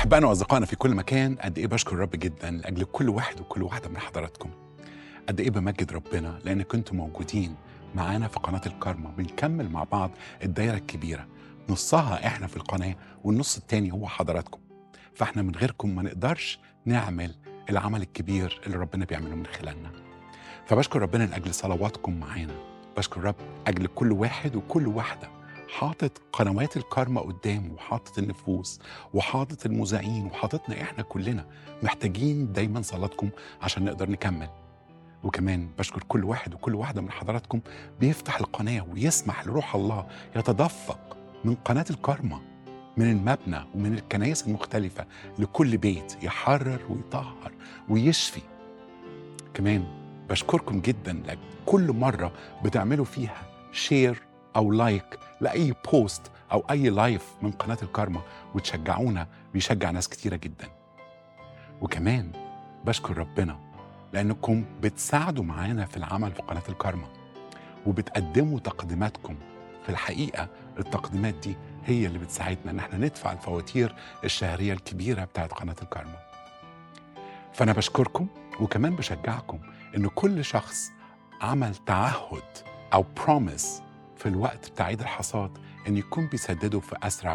أحبائنا وأصدقائنا في كل مكان قد إيه بشكر الرب جدا لأجل كل واحد وكل واحدة من حضراتكم قد إيه بمجد ربنا لأن كنتم موجودين معانا في قناة الكارما بنكمل مع بعض الدايرة الكبيرة نصها إحنا في القناة والنص التاني هو حضراتكم فإحنا من غيركم ما نقدرش نعمل العمل الكبير اللي ربنا بيعمله من خلالنا فبشكر ربنا لأجل صلواتكم معانا بشكر رب أجل كل واحد وكل واحدة حاطط قنوات الكارما قدامه وحاطط النفوس وحاطط المذيعين وحاططنا احنا كلنا محتاجين دايما صلاتكم عشان نقدر نكمل وكمان بشكر كل واحد وكل واحده من حضراتكم بيفتح القناه ويسمح لروح الله يتدفق من قناه الكارما من المبنى ومن الكنائس المختلفه لكل بيت يحرر ويطهر ويشفي كمان بشكركم جدا لأجل كل مره بتعملوا فيها شير او لايك لاي بوست او اي لايف من قناه الكارما وتشجعونا بيشجع ناس كتيره جدا وكمان بشكر ربنا لانكم بتساعدوا معانا في العمل في قناه الكارما وبتقدموا تقديماتكم في الحقيقه التقديمات دي هي اللي بتساعدنا ان احنا ندفع الفواتير الشهريه الكبيره بتاعت قناه الكارما فانا بشكركم وكمان بشجعكم ان كل شخص عمل تعهد او بروميس في الوقت بتاع عيد الحصاد ان يكون بيسدده في اسرع